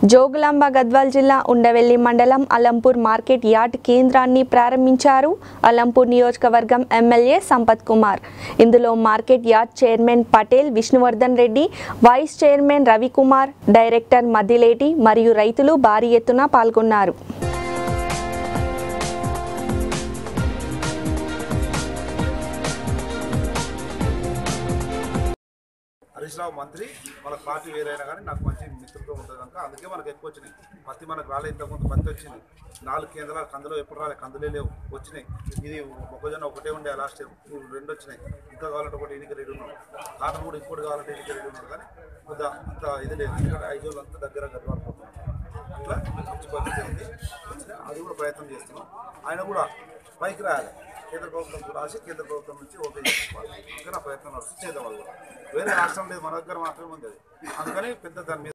జోగులాంబ గద్వాల్ జిల్లా ఉండవెల్లి మండలం Alampur market yard కేంద్రాన్ని ప్రారంభించారు అలంపూర్ నియోజకవర్గం ఎమ్మెల్యే సంపత్ కుమార్ ఇందులో market yard chairman Patel Vishnuvardhan Reddy vice chairman Ravikumar director Maddileti మరియు రైతులు భారీ ఎత్తున పాల్గొన్నారు హరీష్ రావు మంత్రి వాళ్ళ పార్టీ వేరైనా కానీ నాకు మంచి మిత్రులతో ఉంటుంది కనుక అందుకే మనకు ఎక్కువ వచ్చినాయి పత్తి మనకు రాలే ఇంతకుముందు పత్తి వచ్చింది నాలుగు కేంద్రాలు కందులో ఎప్పుడు రాలే కందులే లేవు వచ్చినాయి ఇది మొక్కజొన్న ఒకటే ఉండే లాస్ట్ ఇయర్ ఇప్పుడు రెండు వచ్చినాయి ఇంకా కావాలంటే ఒకటి ఇనికి రెడీ ఉన్నాం కాటన్ కూడా ఇంకోటి కావాలంటే ఇనికి రెడీ ఉన్నాం కానీ కొద్దిగా అంత ఇది లేదు ఎందుకంటే ఐదు రోజులు అంతా దగ్గర గడవాలిపోతున్నాం అట్లా మంచి పద్ధతి అయింది వచ్చినాయి అది కూడా ప్రయత్నం చేస్తున్నాం ఆయన కూడా పైకి రాయాలి కేంద్ర ప్రభుత్వం కూడా రాసి కేంద్ర ప్రభుత్వం నుంచి ఓకే చేసుకోవాలి ఇంకా నా ప్రయత్నం నడుస్తుంది చేద్దాం అది కూడా వేరే రాష్ట్రం లేదు మన దగ్గర మాత్రమే ఉంది అది అందుకని పెద్ద దాని మీద